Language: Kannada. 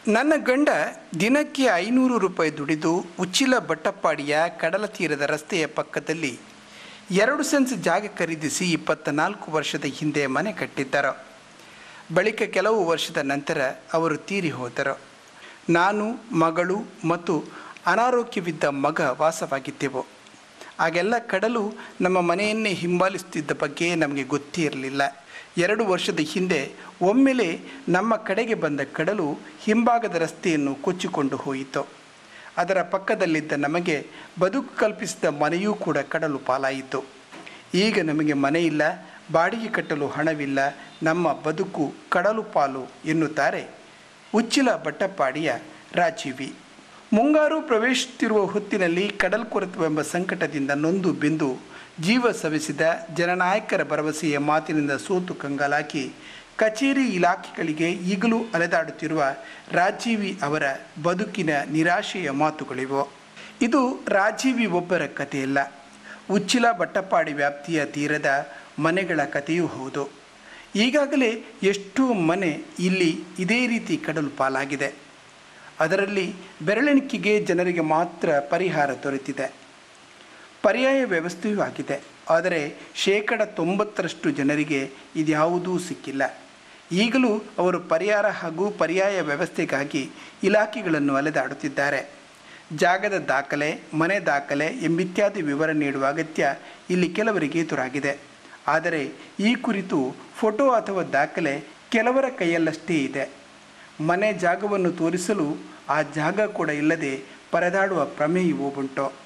ನನ್ನ ಗಂಡ ದಿನಕ್ಕೆ ಐನೂರು ರೂಪಾಯಿ ದುಡಿದು ಉಚ್ಚಿಲ ಬಟ್ಟಪ್ಪಾಡಿಯ ಕಡಲ ತೀರದ ರಸ್ತೆಯ ಪಕ್ಕದಲ್ಲಿ ಎರಡು ಸೆನ್ಸ್ ಜಾಗ ಖರೀದಿಸಿ ಇಪ್ಪತ್ತ ನಾಲ್ಕು ವರ್ಷದ ಹಿಂದೆ ಮನೆ ಕಟ್ಟಿದ್ದರು ಬಳಿಕ ಕೆಲವು ವರ್ಷದ ನಂತರ ಅವರು ತೀರಿ ಹೋದರು ನಾನು ಮಗಳು ಮತ್ತು ಅನಾರೋಗ್ಯವಿದ್ದ ಮಗ ವಾಸವಾಗಿದ್ದೆವು ಆಗೆಲ್ಲ ಕಡಲು ನಮ್ಮ ಮನೆಯನ್ನೇ ಹಿಂಬಾಲಿಸುತ್ತಿದ್ದ ಬಗ್ಗೆ ನಮಗೆ ಗೊತ್ತೇ ಇರಲಿಲ್ಲ ಎರಡು ವರ್ಷದ ಹಿಂದೆ ಒಮ್ಮೆಲೆ ನಮ್ಮ ಕಡೆಗೆ ಬಂದ ಕಡಲು ಹಿಂಭಾಗದ ರಸ್ತೆಯನ್ನು ಕೊಚ್ಚಿಕೊಂಡು ಹೋಯಿತು ಅದರ ಪಕ್ಕದಲ್ಲಿದ್ದ ನಮಗೆ ಬದುಕು ಕಲ್ಪಿಸಿದ ಮನೆಯೂ ಕೂಡ ಕಡಲು ಪಾಲಾಯಿತು ಈಗ ನಮಗೆ ಮನೆ ಇಲ್ಲ ಬಾಡಿಗೆ ಕಟ್ಟಲು ಹಣವಿಲ್ಲ ನಮ್ಮ ಬದುಕು ಕಡಲು ಪಾಲು ಎನ್ನುತ್ತಾರೆ ಉಚ್ಚಿಲ ಬಟ್ಟಪ್ಪಾಡಿಯ ರಾಜೀವಿ ಮುಂಗಾರು ಪ್ರವೇಶಿಸುತ್ತಿರುವ ಹೊತ್ತಿನಲ್ಲಿ ಕಡಲ್ಕೊರೆತವೆಂಬ ಸಂಕಟದಿಂದ ನೊಂದು ಬೆಂದು ಜೀವ ಸವೆಸಿದ ಜನನಾಯಕರ ಭರವಸೆಯ ಮಾತಿನಿಂದ ಸೋತು ಕಂಗಾಲಾಕಿ ಕಚೇರಿ ಇಲಾಖೆಗಳಿಗೆ ಈಗಲೂ ಅಲೆದಾಡುತ್ತಿರುವ ರಾಜೀವಿ ಅವರ ಬದುಕಿನ ನಿರಾಶೆಯ ಮಾತುಗಳಿವು ಇದು ರಾಜೀವಿ ಒಬ್ಬರ ಕಥೆಯಲ್ಲ ಉಚ್ಚಿಲ ಬಟ್ಟಪ್ಪಾಡಿ ವ್ಯಾಪ್ತಿಯ ತೀರದ ಮನೆಗಳ ಕಥೆಯೂ ಹೌದು ಈಗಾಗಲೇ ಎಷ್ಟೋ ಮನೆ ಇಲ್ಲಿ ಇದೇ ರೀತಿ ಕಡಲು ಪಾಲಾಗಿದೆ ಅದರಲ್ಲಿ ಬೆರಳೆಣಿಕೆಗೆ ಜನರಿಗೆ ಮಾತ್ರ ಪರಿಹಾರ ದೊರೆತಿದೆ ಪರ್ಯಾಯ ವ್ಯವಸ್ಥೆಯೂ ಆಗಿದೆ ಆದರೆ ಶೇಕಡ ತೊಂಬತ್ತರಷ್ಟು ಜನರಿಗೆ ಇದ್ಯಾವುದೂ ಸಿಕ್ಕಿಲ್ಲ ಈಗಲೂ ಅವರು ಪರಿಹಾರ ಹಾಗೂ ಪರ್ಯಾಯ ವ್ಯವಸ್ಥೆಗಾಗಿ ಇಲಾಖೆಗಳನ್ನು ಅಲೆದಾಡುತ್ತಿದ್ದಾರೆ ಜಾಗದ ದಾಖಲೆ ಮನೆ ದಾಖಲೆ ಎಂಬಿತ್ಯಾದಿ ವಿವರ ನೀಡುವ ಅಗತ್ಯ ಇಲ್ಲಿ ಕೆಲವರಿಗೆ ಎದುರಾಗಿದೆ ಆದರೆ ಈ ಕುರಿತು ಫೋಟೋ ಅಥವಾ ದಾಖಲೆ ಕೆಲವರ ಕೈಯಲ್ಲಷ್ಟೇ ಇದೆ ಮನೆ ಜಾಗವನ್ನು ತೋರಿಸಲು ಆ ಜಾಗ ಕೂಡ ಇಲ್ಲದೆ ಪರದಾಡುವ ಪ್ರಮೇಯವೂ ಉಂಟು